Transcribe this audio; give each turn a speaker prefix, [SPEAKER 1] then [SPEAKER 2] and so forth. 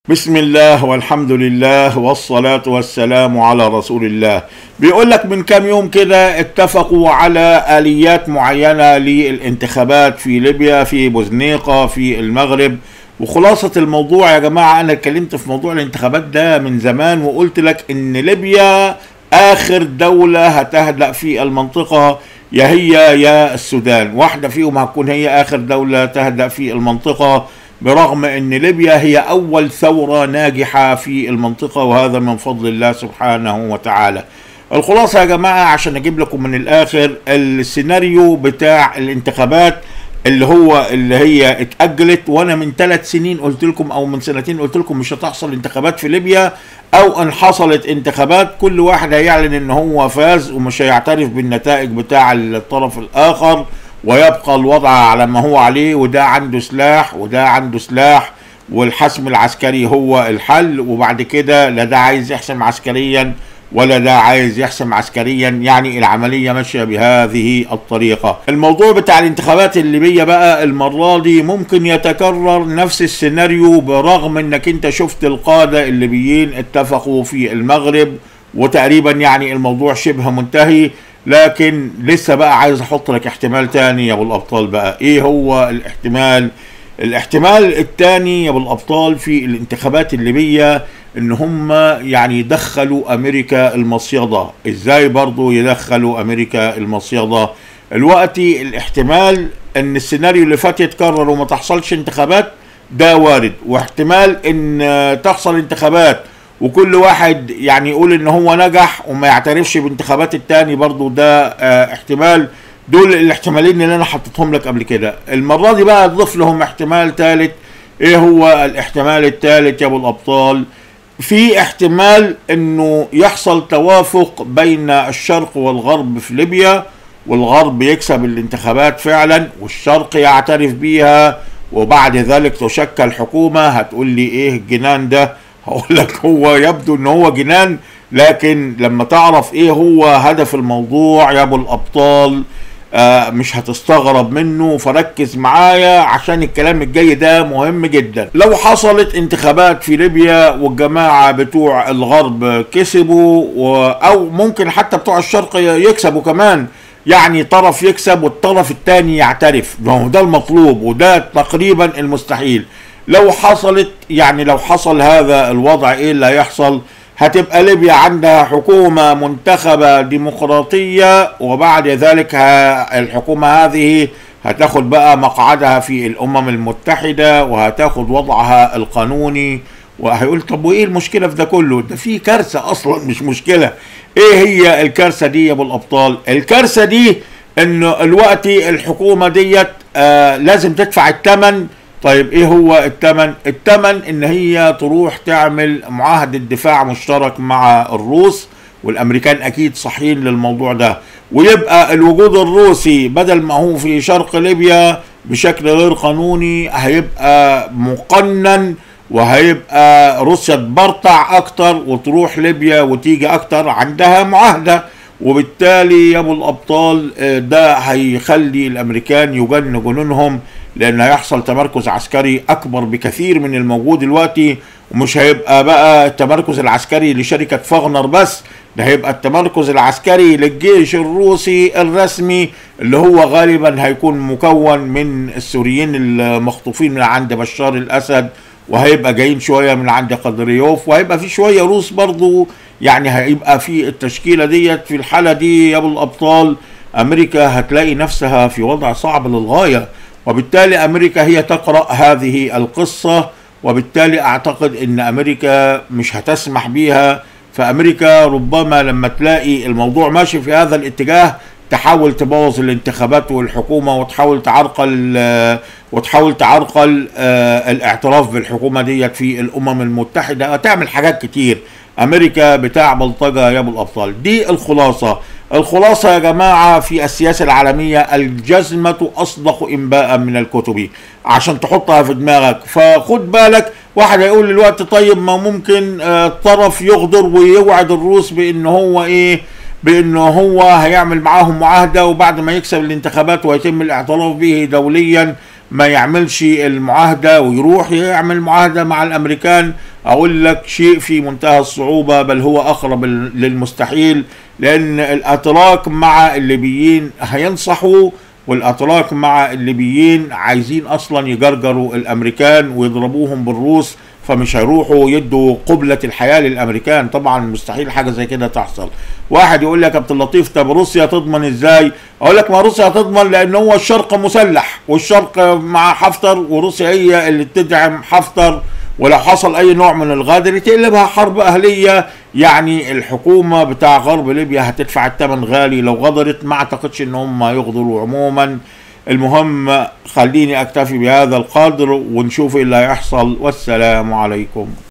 [SPEAKER 1] بسم الله والحمد لله والصلاة والسلام على رسول الله بيقول لك من كام يوم كده اتفقوا على آليات معينة للانتخابات في ليبيا في بوزنيقة في المغرب وخلاصة الموضوع يا جماعة أنا اتكلمت في موضوع الانتخابات ده من زمان وقلت لك إن ليبيا آخر دولة هتهدأ في المنطقة يا هي يا السودان واحدة فيهم هتكون هي آخر دولة تهدأ في المنطقة برغم ان ليبيا هي اول ثورة ناجحة في المنطقة وهذا من فضل الله سبحانه وتعالى الخلاصة يا جماعة عشان اجيب لكم من الاخر السيناريو بتاع الانتخابات اللي هو اللي هي اتأجلت وانا من ثلاث سنين قلت لكم او من سنتين قلت لكم مش هتحصل انتخابات في ليبيا او ان حصلت انتخابات كل واحد هيعلن ان هو فاز ومش هيعترف بالنتائج بتاع الطرف الاخر ويبقى الوضع على ما هو عليه وده عنده سلاح وده عنده سلاح والحسم العسكري هو الحل وبعد كده لا ده عايز يحسم عسكريا ولا ده عايز يحسم عسكريا يعني العملية ماشية بهذه الطريقة الموضوع بتاع الانتخابات الليبية بقى المرة دي ممكن يتكرر نفس السيناريو برغم انك انت شفت القادة الليبيين اتفقوا في المغرب وتقريبا يعني الموضوع شبه منتهي لكن لسه بقى عايز احط لك احتمال تاني يا ابو الابطال بقى ايه هو الاحتمال الاحتمال الثاني يا ابو الابطال في الانتخابات الليبيه ان هم يعني يدخلوا امريكا المصيده ازاي برضو يدخلوا امريكا المصيده الوقتي الاحتمال ان السيناريو اللي فات يتكرر وما تحصلش انتخابات ده وارد واحتمال ان تحصل انتخابات وكل واحد يعني يقول ان هو نجح وما يعترفش بانتخابات التاني برضو ده اه احتمال دول الاحتمالين اللي انا حطيتهم لك قبل كده المرة دي بقى اضيف لهم احتمال ثالث ايه هو الاحتمال الثالث يا ابو الابطال في احتمال انه يحصل توافق بين الشرق والغرب في ليبيا والغرب يكسب الانتخابات فعلا والشرق يعترف بيها وبعد ذلك تشكل حكومة هتقول لي ايه الجنان ده هقول لك هو يبدو ان هو جنان لكن لما تعرف ايه هو هدف الموضوع يا ابو الابطال آه مش هتستغرب منه فركز معايا عشان الكلام الجاي ده مهم جدا لو حصلت انتخابات في ليبيا والجماعة بتوع الغرب كسبوا و او ممكن حتى بتوع الشرق يكسبوا كمان يعني طرف يكسب والطرف الثاني يعترف ما هو ده المطلوب وده تقريبا المستحيل لو حصلت يعني لو حصل هذا الوضع ايه اللي هيحصل هتبقى ليبيا عندها حكومة منتخبة ديمقراطية وبعد ذلك الحكومة هذه هتاخد بقى مقعدها في الأمم المتحدة وهتاخد وضعها القانوني وهيقول طب وايه المشكلة في ده كله ده في كارثة أصلا مش مشكلة ايه هي الكارثة دي يا ابو الأبطال الكارثة دي انه الوقت الحكومة ديت آه لازم تدفع الثمن طيب ايه هو الثمن الثمن ان هي تروح تعمل معاهدة دفاع مشترك مع الروس والامريكان اكيد صحيين للموضوع ده ويبقى الوجود الروسي بدل ما هو في شرق ليبيا بشكل غير قانوني هيبقى مقنن وهيبقى روسيا تبرطع اكتر وتروح ليبيا وتيجي اكتر عندها معاهده وبالتالي يا ابو الابطال ده هيخلي الامريكان يجن جنونهم لان هيحصل تمركز عسكري اكبر بكثير من الموجود دلوقتي ومش هيبقى بقى التمركز العسكري لشركة فاغنر بس ده هيبقى التمركز العسكري للجيش الروسي الرسمي اللي هو غالبا هيكون مكون من السوريين المخطوفين من عند بشار الاسد وهيبقى جايين شوية من عند قدريوف وهيبقى في شوية روس برضو يعني هيبقى في التشكيلة ديت في الحالة دي يا ابو الابطال امريكا هتلاقي نفسها في وضع صعب للغاية وبالتالي امريكا هي تقرا هذه القصه وبالتالي اعتقد ان امريكا مش هتسمح بيها فامريكا ربما لما تلاقي الموضوع ماشي في هذا الاتجاه تحاول تبوظ الانتخابات والحكومه وتحاول تعرقل وتحاول تعرقل الاعتراف بالحكومه ديت في الامم المتحده وتعمل حاجات كتير امريكا بتاع بلطجه يا ابو الابطال دي الخلاصه الخلاصة يا جماعة في السياسة العالمية الجزمة أصدق إنباء من الكتب عشان تحطها في دماغك فخد بالك واحد هيقول دلوقتي طيب ما ممكن طرف يغدر ويوعد الروس بأن هو إيه بأنه هو هيعمل معاهم معاهدة وبعد ما يكسب الانتخابات ويتم الاعتراف به دوليا ما يعملش المعاهدة ويروح يعمل معاهدة مع الأمريكان أقول لك شيء في منتهى الصعوبة بل هو أقرب للمستحيل لأن الأتراك مع الليبيين هينصحوا والأتراك مع الليبيين عايزين أصلا يجرجروا الأمريكان ويضربوهم بالروس فمش هيروحوا يدوا قبلة الحياة للأمريكان طبعا مستحيل حاجة زي كده تحصل واحد يقول لك يا عبد اللطيف طب روسيا تضمن ازاي اقول لك ما روسيا تضمن لان هو الشرق مسلح والشرق مع حفتر وروسيا هي اللي تدعم حفتر ولو حصل اي نوع من الغدر تقلبها حرب اهليه يعني الحكومه بتاع غرب ليبيا هتدفع الثمن غالي لو غدرت ما اعتقدش ان هم يغدروا عموما المهم خليني اكتفي بهذا القدر ونشوف ايه اللي هيحصل والسلام عليكم